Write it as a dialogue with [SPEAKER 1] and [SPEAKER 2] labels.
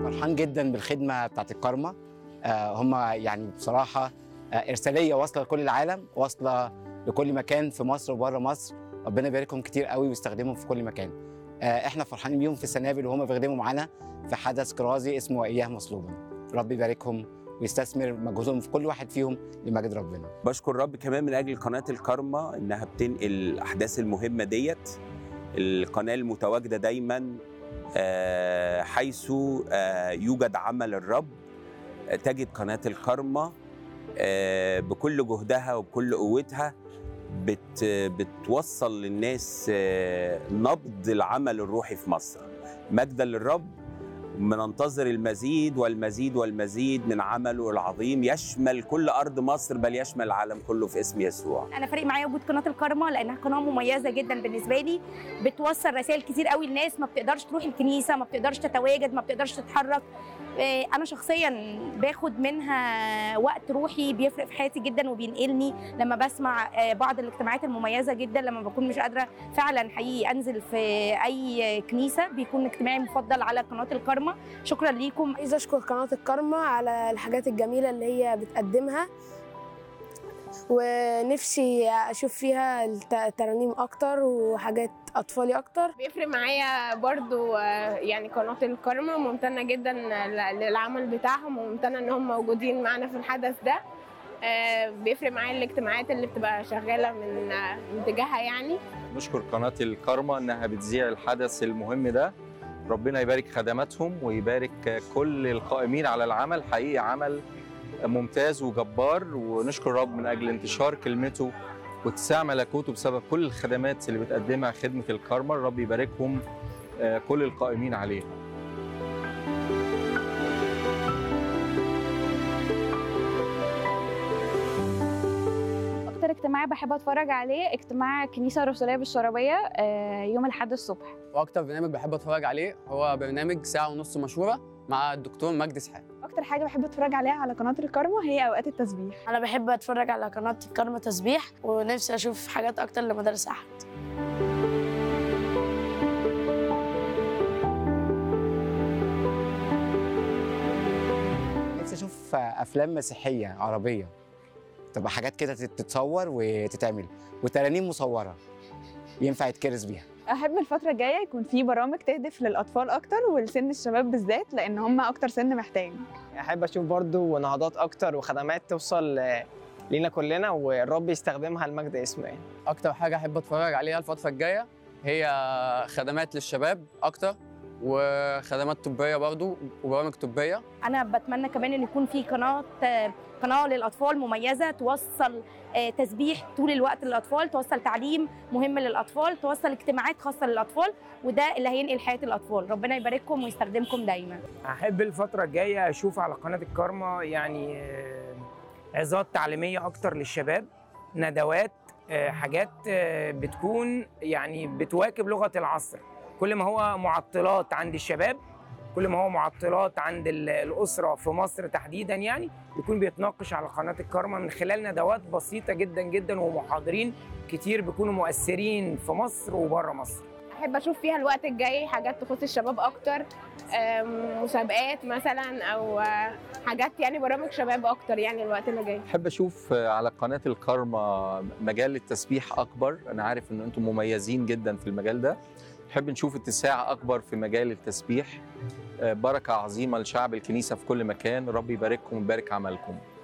[SPEAKER 1] فرحان جدا بالخدمه بتاعت الكارما آه، هم يعني بصراحه آه، ارساليه واصله لكل العالم واصله لكل مكان في مصر وبره مصر ربنا يباركهم كتير قوي ويستخدمهم في كل مكان آه، احنا فرحانين بيهم في السنابل وهم بيخدموا معانا في حدث كرازي اسمه اياه مصلوبا ربي يباركهم ويستثمر مجهودهم في كل واحد فيهم لمجد ربنا
[SPEAKER 2] بشكر رب كمان من اجل قناه الكارما انها بتنقل الاحداث المهمه ديت القناه المتواجده دايما آه، حيث آه، يوجد عمل الرب آه، تجد قناه الكارما آه، بكل جهدها وبكل قوتها بت بتوصل للناس آه، نبض العمل الروحي في مصر مجدا للرب بننتظر المزيد والمزيد والمزيد من عمله العظيم يشمل كل ارض مصر بل يشمل العالم كله في اسم يسوع
[SPEAKER 3] انا فارق معايا وجود قناه الكرمه لانها قناه مميزه جدا بالنسبه لي بتوصل رسائل كتير قوي لناس ما بتقدرش تروح الكنيسه ما بتقدرش تتواجد ما بتقدرش تتحرك آه، انا شخصيا باخد منها وقت روحي بيفرق في حياتي جدا وبينقلني لما بسمع آه، بعض الاجتماعات المميزه جدا لما بكون مش قادره فعلا حقيقي انزل في اي كنيسه بيكون اجتماعي مفضل على قناه الكرمه شكرا ليكم
[SPEAKER 4] عايزة أشكر قناة الكارما على الحاجات الجميلة اللي هي بتقدمها ونفسي أشوف فيها الت- ترانيم أكتر وحاجات أطفالي أكتر
[SPEAKER 5] بيفرق معايا برضو آه، يعني قناة الكرمة ممتنة جدا ل- للعمل بتاعهم وممتنة ان هم موجودين معنا في الحدث ده آه، بيفرق معايا الاجتماعات اللي بتبقى شغالة من آه، من تجاهها يعني
[SPEAKER 6] نشكر قناة الكارما إنها بتذيع الحدث المهم ده ربنا يبارك خدماتهم ويبارك كل القائمين على العمل حقيقي عمل ممتاز وجبار ونشكر رب من أجل انتشار كلمته واتساع ملكوته بسبب كل الخدمات اللي بتقدمها خدمة الكارما الرب يباركهم آه، كل القائمين عليها
[SPEAKER 7] اكتر اجتماع بحب اتفرج عليه اجتماع الكنيسه الرسوليه بالشرابيه آه، يوم الاحد الصبح
[SPEAKER 8] واكتر برنامج بحب اتفرج عليه هو برنامج ساعه ونص مشهوره مع الدكتور مجدي اسحاق
[SPEAKER 9] اكتر حاجه بحب اتفرج عليها على قناه الكارما هي اوقات التسبيح
[SPEAKER 4] أنا بحب أتفرج على قناة الكارما تسبيح ونفسي أشوف حاجات أكتر لمدارس أحد
[SPEAKER 1] نفسي اشوف افلام مسيحيه عربيه تبقى حاجات كده تتصور وتتعمل وترانيم مصوره ينفع يتكرس بيها
[SPEAKER 9] احب الفتره الجايه يكون في برامج تهدف للاطفال اكتر ولسن الشباب بالذات لان هم اكتر سن محتاج
[SPEAKER 10] احب اشوف برضو نهضات اكتر وخدمات توصل آه، لينا كلنا والرب يستخدمها لمجد اسمه يعني.
[SPEAKER 8] اكتر حاجه احب اتفرج عليها الفتره الجايه هي خدمات للشباب اكتر وخدمات طبيه برضو وبرامج طبيه
[SPEAKER 3] انا بتمنى كمان ان يكون في قناه قناه للاطفال مميزه توصل آه، تسبيح طول الوقت للاطفال توصل تعليم مهم للاطفال توصل اجتماعات خاصه للاطفال وده اللي هينقل حياه الاطفال ربنا يبارككم ويستخدمكم دايما
[SPEAKER 11] احب الفتره الجايه اشوف على قناه الكارما يعني آه، عظات تعليميه اكتر للشباب ندوات آه، حاجات آه، بتكون يعني بتواكب لغه العصر كل ما هو معطلات عند الشباب كل ما هو معطلات عند ال- الاسره في مصر تحديدا يعني بيكون بيتناقش على قناه الكارما من خلال ندوات بسيطه جدا جدا ومحاضرين كتير بيكونوا مؤثرين في مصر وبره مصر
[SPEAKER 5] احب اشوف فيها الوقت الجاي حاجات تخص الشباب اكتر آم، مسابقات مثلا او آه، حاجات يعني برامج شباب اكتر يعني الوقت اللي جاي
[SPEAKER 6] أحب أشوف آه، على قناة الكارما مجال التسبيح أكبر أنا عارف إن أنتم مميزين جدا في المجال ده نحب نشوف اتساع أكبر في مجال التسبيح آه، بركة عظيمة لشعب الكنيسة في كل مكان رب يبارككم ويبارك عملكم